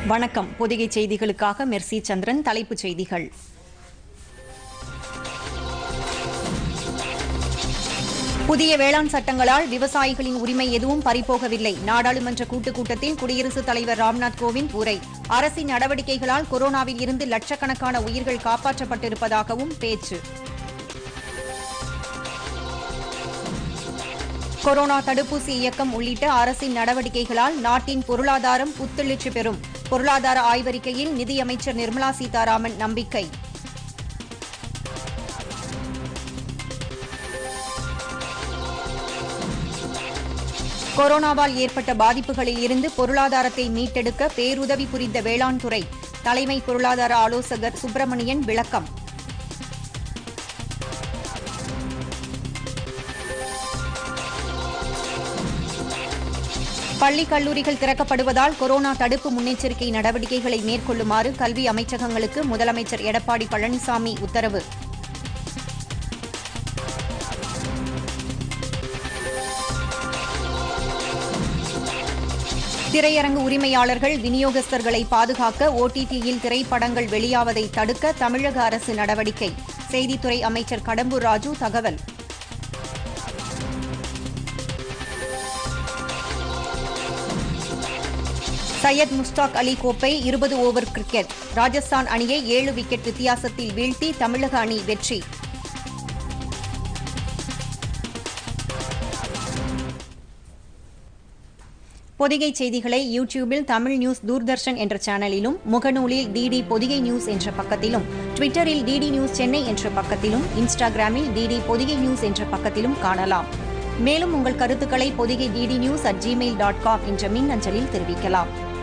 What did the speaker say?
வணக்கம் பொதிகை செய்திகளுக்காக மெர்சி சந்திரன் தலைப்புச் செய்திகள் புதிய வேளாண் சட்டங்களால் விவசாயிகளின் உரிமை எதுவும் பறிபோகவில்லை நாடாளுமன்ற கூட்டுக் கூட்டத்தில் குடியரசுத் தலைவர் ராம்நாத் கோவிந்த் உரை அரசின் நடவடிக்கைகளால் கொரோனாவில் இருந்து லட்சக்கணக்கான உயிர்கள் காப்பாற்றப்பட்டிருப்பதாகவும் பேச்சு கொரோனா தடுப்பூசி இயக்கம் உள்ளிட்ட அரசின் நடவடிக்கைகளால் நாட்டின் பொருளாதாரம் புத்துணர்ச்சி பெறும் பொருளாதார ஆய்வறிக்கையில் நிதியமைச்சர் நிர்மலா சீதாராமன் நம்பிக்கை கொரோனாவால் ஏற்பட்ட பாதிப்புகளில் இருந்து பொருளாதாரத்தை மீட்டெடுக்க பேருதவி புரிந்த வேளாண் துறை தலைமை பொருளாதார ஆலோசகர் சுப்பிரமணியன் விளக்கம் பள்ளி கல்லூரிகள் திறக்கப்படுவதால் கொரோனா தடுப்பு முன்னெச்சரிக்கை நடவடிக்கைகளை மேற்கொள்ளுமாறு கல்வி அமைச்சகங்களுக்கு முதலமைச்சர் எடப்பாடி பழனிசாமி உத்தரவு திரையரங்கு உரிமையாளர்கள் விநியோகஸ்தர்களை பாதுகாக்க ஓடிடியில் திரைப்படங்கள் வெளியாவதை தடுக்க தமிழக அரசு நடவடிக்கை செய்தித்துறை அமைச்சர் கடம்பூர் ராஜு தகவல் சையத் முஸ்டாக் அலி கோப்பை இருபது ஓவர் கிரிக்கெட் ராஜஸ்தான் அணியை ஏழு விக்கெட் வித்தியாசத்தில் வீழ்த்தி தமிழக அணி வெற்றி பொதிகை செய்திகளை யூடியூபில் தமிழ் நியூஸ் தூர்தர்ஷன் என்ற சேனலிலும் முகநூலில் டிடி பொதிகை நியூஸ் என்ற பக்கத்திலும் ட்விட்டரில் டிடி நியூஸ் சென்னை என்ற பக்கத்திலும் இன்ஸ்டாகிராமில் டிடி பொதிகை நியூஸ் என்ற பக்கத்திலும் காணலாம் மேலும் உங்கள் கருத்துக்களை Pothigai DD news at Gmail dot com என்ற மின் அஞ்சலில் தெரிவிக்கலாம்